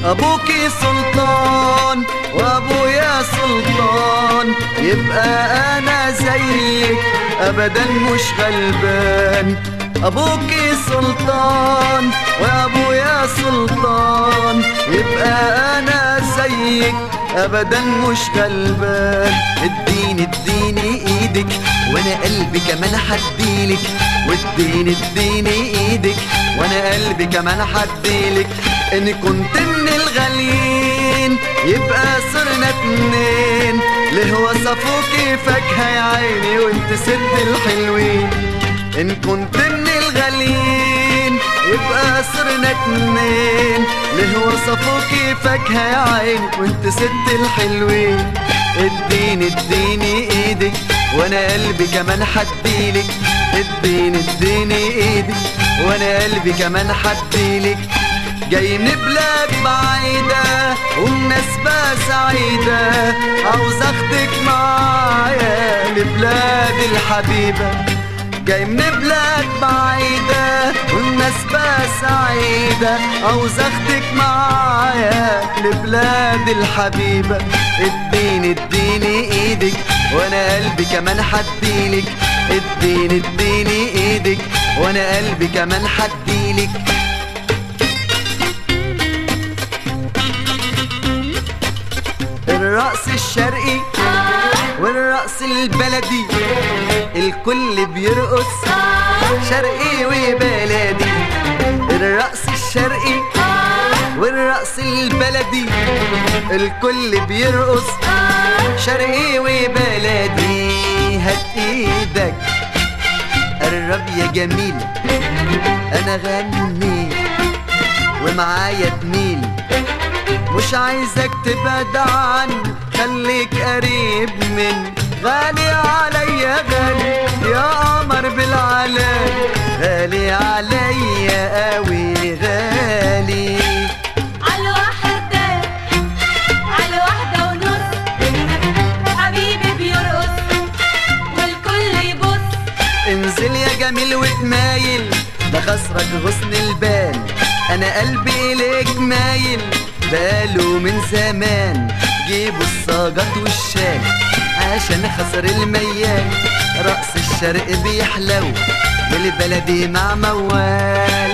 ابوكي سلطان وابويا سلطان يبقى انا زيك ابدا مش غلبان ابوكي سلطان وابويا سلطان يبقى انا زيك ابدا مش غلبان اديني اديني ايدك وانا قلبي كمان حديلك واديني اديني ايدك وانا قلبي كمان حديلك ان كنت من الغاليين يبقى صرنا اتنين ليه وصفوكي فاكهة يا عيني وانت ست الحلوين ان كنت من الغاليين يبقى صرنا اتنين ليه وصفوكي فاكهة يا عيني وانت ست الحلوين اديني اديني ايدك وانا قلبي كمان حديلك اديني اديني ايدك وانا قلبي كمان حديلك جاي من بلاد بعيدة ومناسبة سعيدة عاوز اخدك معايا لبلاد الحبيبة جاي من بلاد بعيدة والنسبة سعيدة عاوز اخدك معايا لبلاد الحبيبة اديني اديني ايدك وانا قلبي كمان حديلك اديني اديني ايدك وانا قلبي كمان حديلك الرقص الشرقي والرقص البلدي الكل بيرقص شرقي وبلدي الرقص الشرقي والرقص البلدي الكل بيرقص شرقي وبلدي هات ايدك قرب يا جميل انا غني ومعايا تميل مش عايزك تبعد عني خليك قريب من غالي عليا غالي يا قمر بالعلام غالي عليا قوي غالي على واحدة على واحدة ونص حبيبي بيرقص والكل يبص انزل يا جميل وتمايل ده خسرك غصن البال انا قلبي اليك مايل باله من زمان جيبوا الصاجات والشال عشان خسر الميال رقص الشرق بيحلو والبلدي مع موال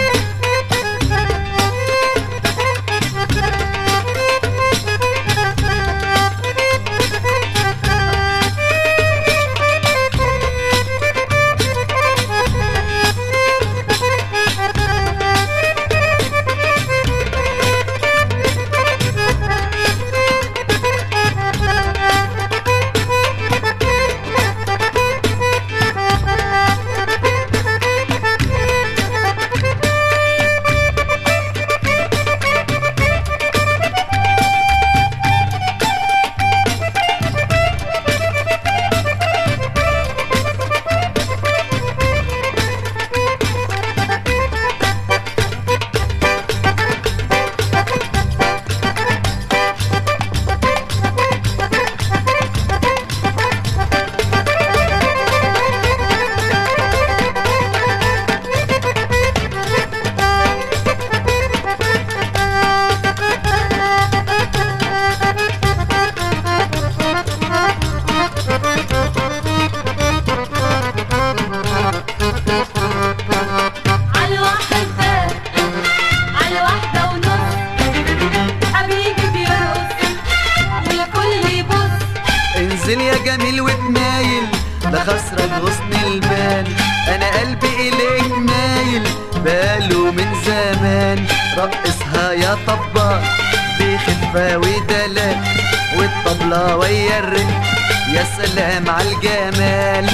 على واحدة على واحدة ونص حبيبي بيرقص والكل يبص انزل يا جميل وتمايل ده خسرك غصن البال انا قلبي اليك مايل باله من زمان رقصها يا طبال بخفة ودلال والطبلة ويا الرق يا سلام على الجمال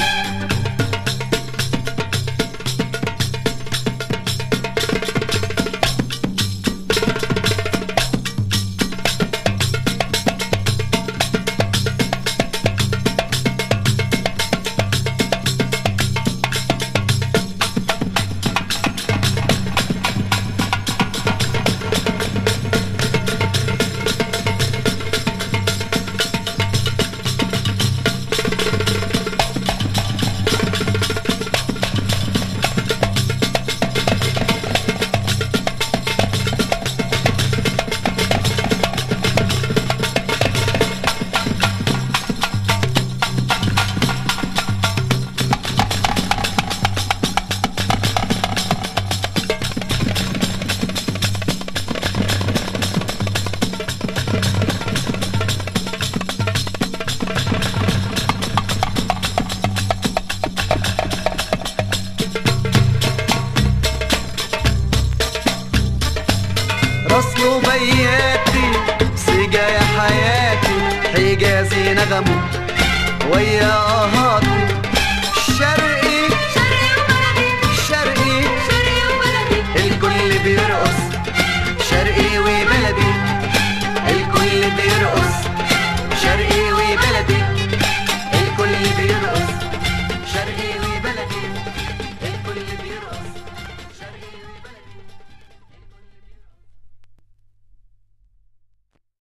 اصله بياتي سجا يا حياتي حجازي نغمه ويا اهاتي شرقي شرقي وبلدي شرقي شرقي وبلدي الكل بيرقص شرقي وبلدي الكل بيرقص شرقي